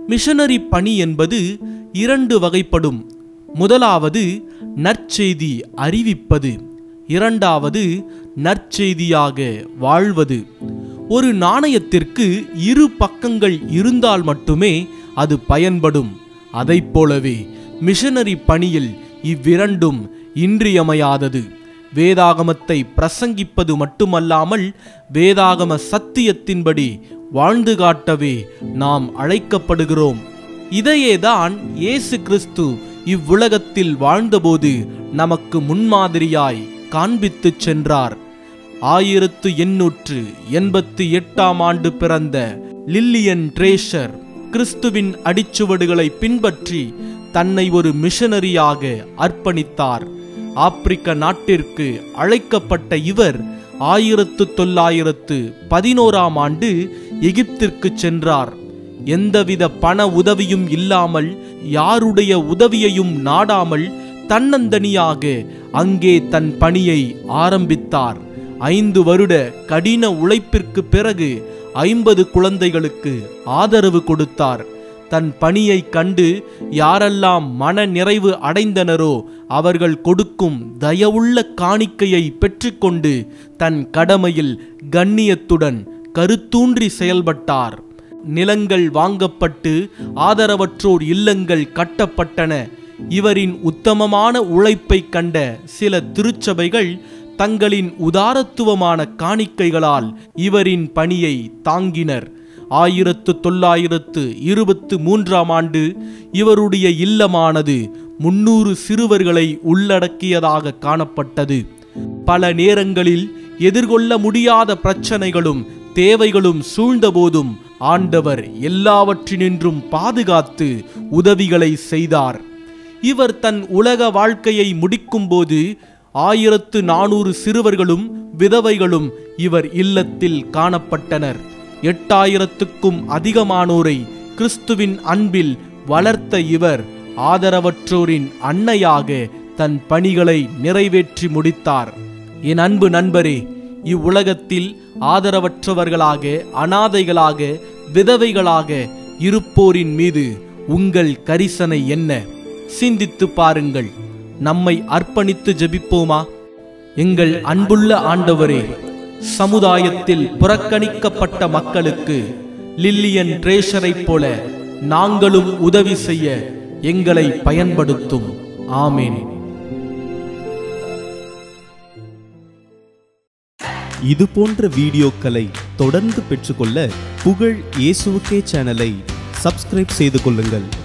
missionary பணி என்பது இரண்டு வகைப்படும் முதலாவது நற்செய்தி அறிவிப்பது இரண்டாவது நற்செய்தியாக வாழ்வது ஒரு நாணயத்திற்கு இரு பக்கங்கள் இருந்தால் மட்டுமே அது பயன்படும் அதைப் போலவே மிஷனரி பணியில் இவ்விரண்டும் இன்றியமையாதது வேதாகமத்தை பிரசங்கிப்பது மட்டுமல்லாமல் வேதாகம சத்தியத்தின்படி வாழ்ந்து காட்டவே நாம் அழைக்கப்படுகிறோம் இதையேதான் இயேசு கிறிஸ்து இவ்வுலகத்தில் வாழ்ந்தபோது நமக்கு முன்மாதிரியாய் காண்பித்துச் சென்றார் ஆயிரத்து எண்ணூற்று எண்பத்தி எட்டாம் ஆண்டு பிறந்த லில்லியன் ட்ரேஷர் கிறிஸ்துவின் அடிச்சுவடுகளை பின்பற்றி தன்னை ஒரு மிஷனரியாக அர்ப்பணித்தார் ஆப்பிரிக்க நாட்டிற்கு அழைக்கப்பட்ட இவர் ஆயிரத்து தொள்ளாயிரத்து பதினோராம் ஆண்டு எகிப்திற்கு சென்றார் எந்தவித பண உதவியும் இல்லாமல் யாருடைய உதவியையும் நாடாமல் தன்னந்தனியாக அங்கே தன் பணியை ஆரம்பித்தார் ஐந்து வருட கடின உழைப்பிற்கு பிறகு ஐம்பது குழந்தைகளுக்கு ஆதரவு கொடுத்தார் தன் பணியை கண்டு யாரெல்லாம் மன நிறைவு அடைந்தனரோ அவர்கள் கொடுக்கும் தயவுள்ள காணிக்கையை பெற்றுக்கொண்டு தன் கடமையில் கண்ணியத்துடன் கருத்தூன்றி செயல்பட்டார் நிலங்கள் வாங்கப்பட்டு ஆதரவற்றோர் இல்லங்கள் கட்டப்பட்டன இவரின் உத்தமமான உழைப்பை கண்ட சில திருச்சபைகள் தங்களின் உதாரத்துவமான காணிக்கைகளால் இவரின் பணியை தாங்கினர் ஆயிரத்து தொள்ளாயிரத்து இருபத்து மூன்றாம் ஆண்டு இவருடைய இல்லமானது முன்னூறு சிறுவர்களை உள்ளடக்கியதாக காணப்பட்டது பல நேரங்களில் எதிர்கொள்ள முடியாத பிரச்சனைகளும் தேவைகளும் சூழ்ந்தபோதும் ஆண்டவர் எல்லாவற்றினின்றும் பாதுகாத்து உதவிகளை செய்தார் இவர் தன் உலக வாழ்க்கையை முடிக்கும்போது ஆயிரத்து நானூறு சிறுவர்களும் விதவைகளும் இவர் இல்லத்தில் காணப்பட்டனர் எட்டாயிரத்துக்கும் அதிகமானோரை கிறிஸ்துவின் அன்பில் வளர்த்த இவர் ஆதரவற்றோரின் அன்னையாக தன் பணிகளை நிறைவேற்றி முடித்தார் என் அன்பு நண்பரே இவ்வுலகத்தில் ஆதரவற்றவர்களாக அனாதைகளாக விதவைகளாக இருப்போரின் மீது உங்கள் கரிசனை என்ன சிந்தித்து பாருங்கள் நம்மை அர்ப்பணித்து ஜெபிப்போமா எங்கள் அன்புள்ள ஆண்டவரே சமுதாயத்தில் புறக்கணிக்கப்பட்ட மக்களுக்கு லில்லியன் ட்ரேஷரைப் போல நாங்களும் உதவி செய்ய எங்களை பயன்படுத்தும் ஆமேன் இது போன்ற வீடியோக்களை தொடர்ந்து பெற்றுக்கொள்ள புகழ் இயேசுவுக்கே சேனலை சப்ஸ்கிரைப் செய்து கொள்ளுங்கள்